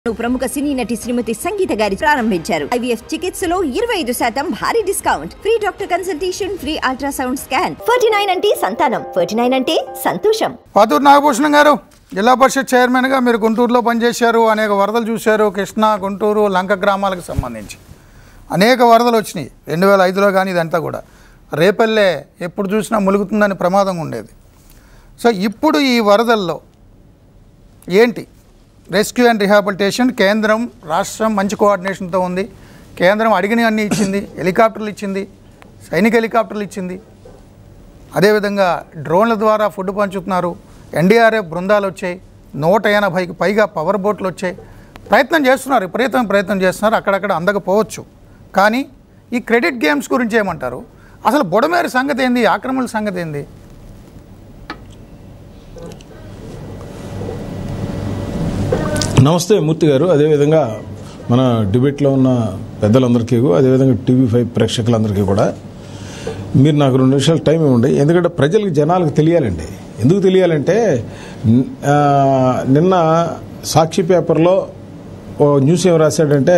ప్రముఖ సినీ నటి శ్రీమతి సంగీత గారి ప్రారంభించారు ఐవీఎఫ్ చికిత్సలో ఇరవై ఐదు శాతం భారీ discount free doctor consultation free ultrasound scan forty nine అంటే సంతానం ఫోర్టీ నైన్ అంటే సంతోషం పాతూరు నాగభూషణం గారు జిల్లా పరిషత్ చైర్మన్గా మీరు గుంటూరులో పనిచేశారు అనేక వరదలు చూశారు కృష్ణా గుంటూరు లంక గ్రామాలకు సంబంధించి అనేక వరదలు వచ్చినాయి రెండు వేల ఐదులో కానీ ఇదంతా కూడా రేపల్లే ఎప్పుడు చూసినా ములుగుతుందని ప్రమాదం ఉండేది సో ఇప్పుడు ఈ వరదల్లో ఏంటి రెస్క్యూ అండ్ రిహాబిలిటేషన్ కేంద్రం రాష్ట్రం మంచి కోఆర్డినేషన్తో ఉంది కేంద్రం అడిగిన అన్నీ ఇచ్చింది హెలికాప్టర్లు ఇచ్చింది సైనిక హెలికాప్టర్లు ఇచ్చింది అదేవిధంగా డ్రోన్ల ద్వారా ఫుడ్ పంచుతున్నారు ఎన్డీఆర్ఎఫ్ బృందాలు వచ్చాయి నూట ఎనభైకి పైగా పవర్ బోట్లు వచ్చాయి ప్రయత్నం చేస్తున్నారు విపరీతమైన ప్రయత్నం చేస్తున్నారు అక్కడక్కడ అందకపోవచ్చు కానీ ఈ క్రెడిట్ గేమ్స్ గురించి ఏమంటారు అసలు బుడమేరు సంగతి ఏంది ఆక్రమణల సంగతి ఏంది నమస్తే మూర్తి గారు అదేవిధంగా మన డిబేట్లో ఉన్న పెద్దలందరికీ అదేవిధంగా టీవీ ఫైవ్ ప్రేక్షకులందరికీ కూడా మీరు నాకు రెండు నిమిషాలు టైం ఇవ్వండి ఎందుకంటే ప్రజలకు జనాలకు తెలియాలండి ఎందుకు తెలియాలంటే న్- ఆ, నిన్న సాక్షి పేపర్లో ఓ న్యూస్ ఏం రాశాడంటే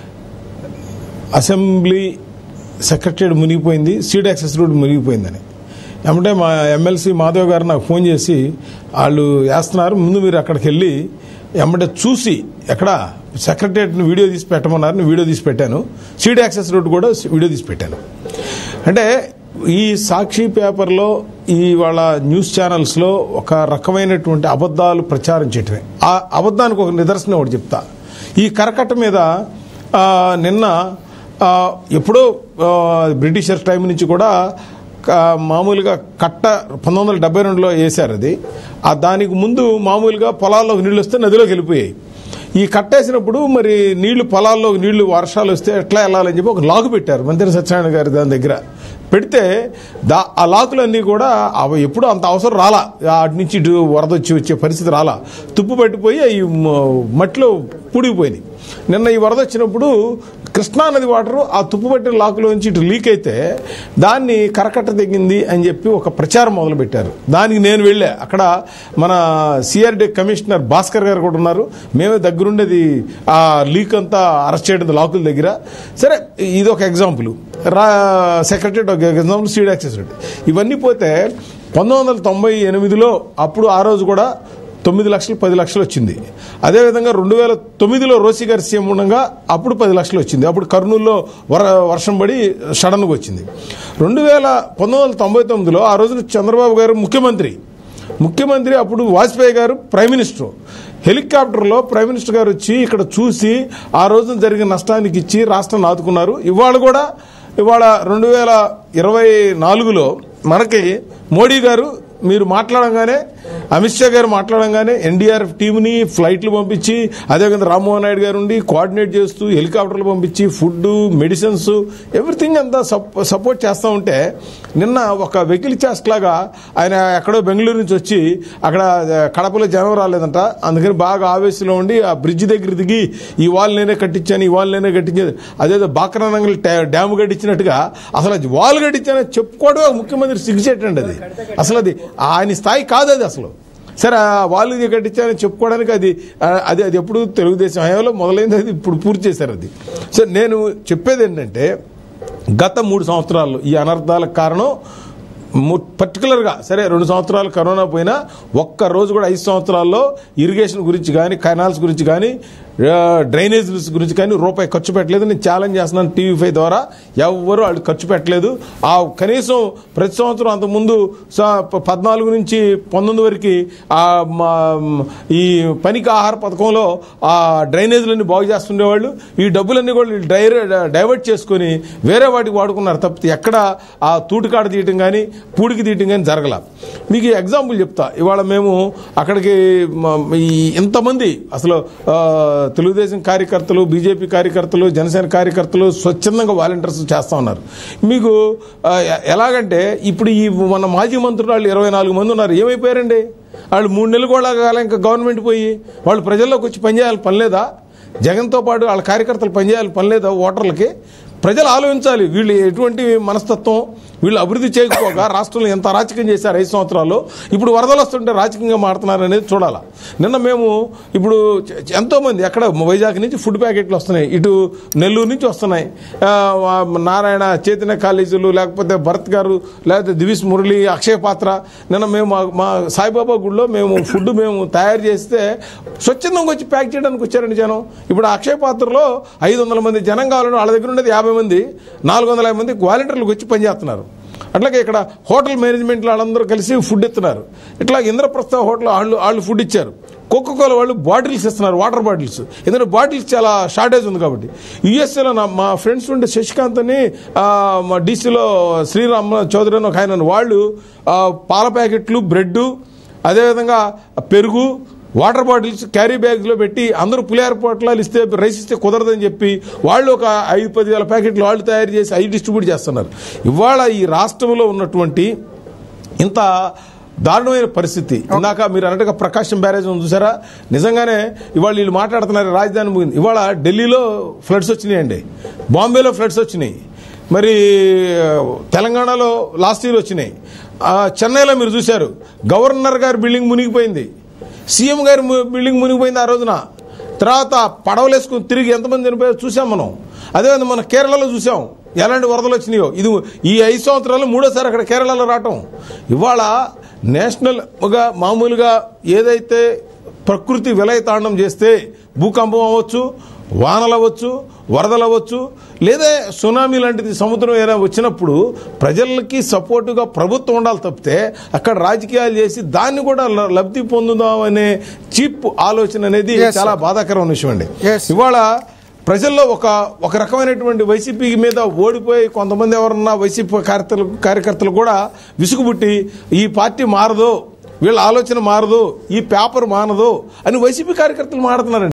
అసెంబ్లీ సెక్రటరీ మునిగిపోయింది సీడ్ యాక్సెస్ రోడ్ మునిగిపోయిందని ఏమంటే మా ఎమ్మెల్సీ మాధవ్ గారు నాకు ఫోన్ చేసి వాళ్ళు వేస్తున్నారు ముందు మీరు అక్కడికి వెళ్ళి ఎమ్మటే చూసి ఎక్కడ సెక్రటరియట్ని వీడియో తీసి పెట్టమన్నారు నేను వీడియో తీసి పెట్టాను సీడ్ యాక్సెస్ రోడ్ కూడా వీడియో తీసి పెట్టాను అంటే ఈ సాక్షి పేపర్లో ఈ వాళ్ళ న్యూస్ ఛానల్స్లో ఒక రకమైనటువంటి అబద్ధాలు ప్రచారం చేయటమే ఆ అబద్ధానికి ఒక నిదర్శనం ఒకటి చెప్తా ఈ కరకట్ట మీద ఆ, నిన్న ఆ, ఎప్పుడో ఆ, బ్రిటిషర్స్ టైం నుంచి కూడా క- మామూలుగా కట్ట పంతొమ్మిది వందల డెబ్బై రెండులో వేశారు అది ఆ దానికి ముందు మామూలుగా పొలాల్లోకి నీళ్ళు వస్తే నదిలోకి వెళ్ళిపోయాయి ఈ కట్టేసినప్పుడు మరి నీళ్లు పొలాల్లోకి నీళ్లు వర్షాలు వస్తే ఎట్లా వెళ్ళాలని చెప్పి ఒక లాగు పెట్టారు మంత్రి సత్యనారాయణ గారి దాని దగ్గర పెడితే దా ఆ లాకులన్నీ కూడా అవి ఎప్పుడు అంత అవసరం రాలా అటు నుంచి ఇటు వరద వచ్చి వచ్చే పరిస్థితి రాలా తుప్పు పట్టిపోయి అవి మ- మట్టిలో పూడిపోయినాయి నిన్న ఈ వరద వచ్చినప్పుడు కృష్ణా నది వాటర్ ఆ తుప్పు పట్టిన లాకులోంచి ఇటు లీక్ అయితే దాన్ని కరకట్ట తెగింది అని చెప్పి ఒక ప్రచారం మొదలుపెట్టారు దానికి నేను వెళ్ళా అక్కడ మన సిఆర్డి కమిషనర్ భాస్కర్ గారు కూడా ఉన్నారు మేమే దగ్గరుండేది ఆ లీక్ అంతా అరెస్ట్ చేయడం లాకుల దగ్గర సరే ఇది ఒక ఎగ్జాంపుల్ రా సెక్రటరీ ఒక ఎగ్జాంపుల్ సీడ్ యాక్సెస్ రేట్ ఇవన్నీ పోతే పంతొమ్మిది వందల తొంభై ఎనిమిదిలో అప్పుడు ఆ రోజు కూడా తొమ్మిది లక్షలు పది లక్షలు వచ్చింది అదేవిధంగా రెండు వేల తొమ్మిదిలో రోసి గారి సీఎం ఉండగా అప్పుడు పది లక్షలు వచ్చింది అప్పుడు కర్నూలులో వర వర్షం పడి సడన్గా వచ్చింది రెండు వేల పంతొమ్మిది వందల తొంభై తొమ్మిదిలో ఆ రోజున చంద్రబాబు గారు ముఖ్యమంత్రి ముఖ్యమంత్రి అప్పుడు వాజ్పేయి గారు ప్రైమ్ మినిస్టర్ హెలికాప్టర్లో ప్రైమ్ మినిస్టర్ గారు వచ్చి ఇక్కడ చూసి ఆ రోజున జరిగిన నష్టానికి ఇచ్చి రాష్ట్రాన్ని ఆదుకున్నారు ఇవాళ కూడా ఇవాళ రెండు వేల ఇరవై నాలుగులో మనకి మోడీ గారు మీరు మాట్లాడంగానే అమిత్ షా గారు మాట్లాడంగానే ఎన్డీఆర్ఎఫ్ టీంని ఫ్లైట్లు పంపించి అదేవిధంగా రామ్మోహన్ నాయుడు గారు ఉండి కోఆర్డినేట్ చేస్తూ హెలికాప్టర్లు పంపించి ఫుడ్ మెడిసిన్స్ ఎవ్రీథింగ్ అంతా సప్- సపోర్ట్ చేస్తూ ఉంటే నిన్న ఒక వెకిలి చేస్ట్ లాగా ఆయన ఎక్కడో బెంగళూరు నుంచి వచ్చి అక్కడ కడపలో జనం రాలేదంట అందుకని బాగా ఆవేశంలో ఉండి ఆ బ్రిడ్జ్ దగ్గర దిగి ఈ వాల్ నేనే కట్టించాను ఈ వాల్ నేనే కట్టించాను అదేదో బాక్రానంగల్ డ్యామ్ కట్టించినట్టుగా అసలు అది వాల్ కట్టించానని చెప్పుకోవడం ముఖ్యమంత్రి సిగ్గుచేటండి అది అసలు అది ఆయన స్థాయి కాదు అది అసలు సరే ఆ వాళ్ళు ఇది కట్టించారని చెప్పుకోవడానికి అది ఆ, అది అది ఎప్పుడు తెలుగుదేశం హయాంలో మొదలైంది అది ఇప్పుడు పూర్తి చేశారు అది సో నేను చెప్పేది ఏంటంటే గత మూడు సంవత్సరాల్లో ఈ అనర్థాలకు కారణం ము- పర్టికులర్గా సరే రెండు సంవత్సరాలు కరోనా పోయినా ఒక్క రోజు కూడా ఐదు సంవత్సరాల్లో ఇరిగేషన్ గురించి కానీ కెనాల్స్ గురించి కానీ ఆ, డ్రైనేజీస్ గురించి కానీ రూపాయి ఖర్చు పెట్టలేదు నేను ఛాలెంజ్ చేస్తున్నాను టీవీ ఫైవ్ ద్వారా ఎవ్వరూ వాళ్ళు ఖర్చు పెట్టలేదు ఆ కనీసం ప్రతి సంవత్సరం అంతకుముందు స- ప- పద్నాలుగు నుంచి పంతొమ్మిది వరకు ఆ మా- ఈ పనికి ఆహార పథకంలో ఆ డ్రైనేజీలన్నీ బాగు చేస్తుండేవాళ్ళు ఈ డబ్బులన్నీ కూడా వీళ్ళు డైర డైవర్ట్ చేసుకొని వేరే వాటికి వాడుకున్నారు తప్పితే ఎక్కడ ఆ తూటికాడ తీయటం కానీ పూడికి తీయటం కానీ జరగల మీకు ఈ ఎగ్జాంపుల్ చెప్తా ఇవాళ మేము అక్కడికి మ- ఈ ఇంతమంది అసలు ఆ, తెలుగుదేశం కార్యకర్తలు బీజేపీ కార్యకర్తలు జనసేన కార్యకర్తలు స్వచ్ఛందంగా వాలంటీర్స్ చేస్తా ఉన్నారు మీకు ఆ, ఎ- ఎలాగంటే ఇప్పుడు ఈ మన మాజీ మంత్రులు వాళ్ళు ఇరవై నాలుగు మంది ఉన్నారు ఏమైపోయారండి వాళ్ళు మూడు నెలలు కూడా కాలే ఇంకా గవర్నమెంట్ పోయి వాళ్ళు ప్రజల్లోకి వచ్చి పనిచేయాలి పని లేదా జగన్తో పాటు వాళ్ళ కార్యకర్తలు పనిచేయాలి పని లేదా ఓటర్లకి ప్రజలు ఆలోచించాలి వీళ్ళు ఎటువంటి మనస్తత్వం వీళ్ళు అభివృద్ధి చేయకపోగా రాష్ట్రంలో ఎంత అరాచకం చేశారు ఐదు సంవత్సరాలు ఇప్పుడు వరదలు వస్తుంటే రాజకీయంగా మారుతున్నారు అనేది చూడాలా నిన్న మేము ఇప్పుడు చ- ఎంతో మంది ఎక్కడ వైజాగ్ నుంచి ఫుడ్ ప్యాకెట్లు వస్తున్నాయి ఇటు నెల్లూరు నుంచి వస్తున్నాయి ఆ, వా- నారాయణ చైతన్య కాలేజీలు లేకపోతే భరత్ గారు లేకపోతే దివిస్ మురళి అక్షయ పాత్ర నిన్న మేము మా- మా సాయిబాబా గుడిలో మేము ఫుడ్ మేము తయారు చేస్తే స్వచ్ఛందంగా వచ్చి ప్యాక్ చేయడానికి వచ్చారండి జనం ఇప్పుడు ఆ అక్షయ పాత్రలో ఐదు వందల మంది జనం కావాలని వాళ్ళ దగ్గర ఉండేది యాభై మంది నాలుగు వందల యాభై మంది వాలంటీర్లకు వచ్చి పనిచేస్తున్నారు అట్లాగే ఇక్కడ హోటల్ మేనేజ్మెంట్లో వాళ్ళందరూ కలిసి ఫుడ్ ఇస్తున్నారు ఇట్లా ఇంద్రప్రస్థ హోటల్ వాళ్ళు వాళ్ళు ఫుడ్ ఇచ్చారు కోకోకోల వాళ్ళు బాటిల్స్ ఇస్తున్నారు వాటర్ బాటిల్స్ ఎందుకంటే బాటిల్స్ చాలా షార్టేజ్ ఉంది కాబట్టి యుఎస్ఏలో నా మా ఫ్రెండ్స్ ఉండే శశికాంత్ అని ఆ, మా డీసీలో శ్రీరామ్ చౌదరి అని ఒక ఆయన ఉన్నారు. వాళ్ళు ఆ, పాల ప్యాకెట్లు బ్రెడ్ అదేవిధంగా పెరుగు వాటర్ బాటిల్స్ క్యారీ బ్యాగ్లో పెట్టి అందరూ పులిహార పొట్లాలు ఇస్తే రైస్ ఇస్తే కుదరదని చెప్పి వాళ్ళు ఒక ఐదు పది వేల ప్యాకెట్లు వాళ్ళు తయారు చేసి అవి డిస్ట్రిబ్యూట్ చేస్తున్నారు ఇవాళ ఈ రాష్ట్రంలో ఉన్నటువంటి ఇంత దారుణమైన పరిస్థితి ఇందాక మీరు అన్నట్టుగా ప్రకాశం బ్యారేజ్ ఉంది చూసారా నిజంగానే ఇవాళ వీళ్ళు మాట్లాడుతున్నారు రాజధాని ముగింది ఇవాళ ఢిల్లీలో ఫ్లడ్స్ వచ్చినాయండి బాంబేలో ఫ్లడ్స్ వచ్చినాయి మరి ఆ, తెలంగాణలో లాస్ట్ ఇయర్ వచ్చినాయి ఆ, చెన్నైలో మీరు చూశారు గవర్నర్ గారి బిల్డింగ్ మునిగిపోయింది సీఎం గారి ము- బిల్డింగ్ మునిగిపోయింది ఆ రోజున తర్వాత పడవలు వేసుకుని తిరిగి ఎంతమంది చనిపోయారో చూసాం మనం అదేవిధంగా మన కేరళలో చూసాం ఎలాంటి వరదలు వచ్చినాయో ఇది ఈ ఐదు సంవత్సరాలు మూడోసారి అక్కడ కేరళలో రావటం ఇవాళ నేషనల్గా మామూలుగా ఏదైతే ప్రకృతి విలయతాండం చేస్తే భూకంపం అవ్వచ్చు వానలు అవ్వచ్చు వరదలు అవ్వచ్చు లేదా సునామీ లాంటిది సముద్రం ఏదైనా వచ్చినప్పుడు ప్రజలకి సపోర్టుగా ప్రభుత్వం ఉండాలి తప్పితే అక్కడ రాజకీయాలు చేసి దాన్ని కూడా ల- లబ్ధి పొందుదాం అనే చీప్ ఆలోచన అనేది Yes, sir. చాలా బాధాకరమైన విషయం అండి Yes. ఇవాళ ప్రజల్లో ఒక ఒక రకమైనటువంటి వైసీపీ మీద ఓడిపోయి కొంతమంది ఎవరన్నా వైసీపీ కార్యకర్తలు కార్యకర్తలు కూడా విసుగుబుట్టి ఈ పార్టీ మారదు వీళ్ళ ఆలోచన మారదు ఈ పేపర్ మానదు అని వైసీపీ కార్యకర్తలు మాడుతున్నారండి